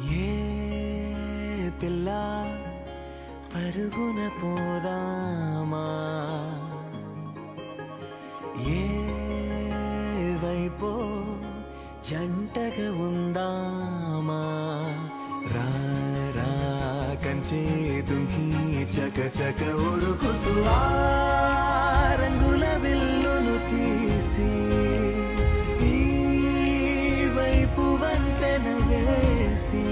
ఏ పిల్ల పరుగున పోదామా ఏ వైపో జంటగా ఉందామా రా రా కంచే దుంకి చక చక ఉరుకుతూ ఆ రంగుల విల్లును తీసి ఈ వైపు వంతెన వేసి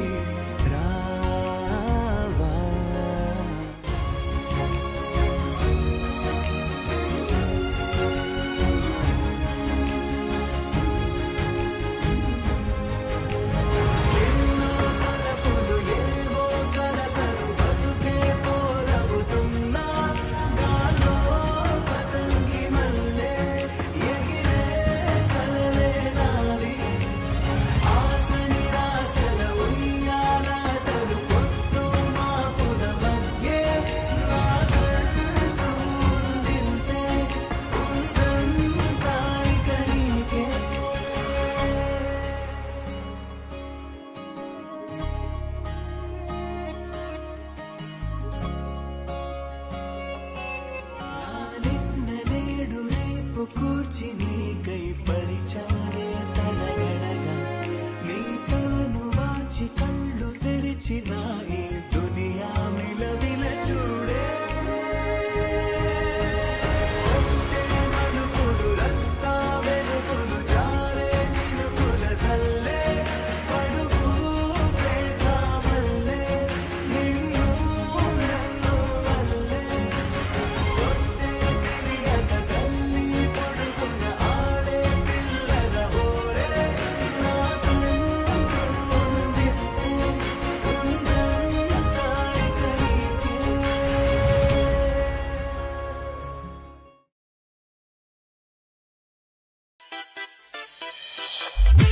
రావా ఎన్నో తలపులు ఏవో కలతలు బతుకే పోలవుతున్నా గాల్లో పతంగి మల్లె ఎగిరే కలలే నావి ఆశ నిరాశల ఉయ్యాలాటలు పొత్తు మాపుల మధ్యే నా కళ్ళు ఉందింతే ఉందంతా ఇక నీకే నిన్న నేడు రేపు కూర్చి నీకై పరిచాలే తలగడగా నీ తలను వాచి కళ్ళు తెరిచిన ఈ దునియా మిలవిల చూడే వచ్చే మలుపులు రస్తా వెలుగులు జారే చినుకుల సల్లే పడుగు ప్రేమ వల్లే నిన్ను నన్ను వల్లే కొట్టే తెలియక తల్లి పడుకున్న ఆడే పిల్లల హోరే నా తుండు ఉందిత్తే ఉందంతా ఇక నీకే Thank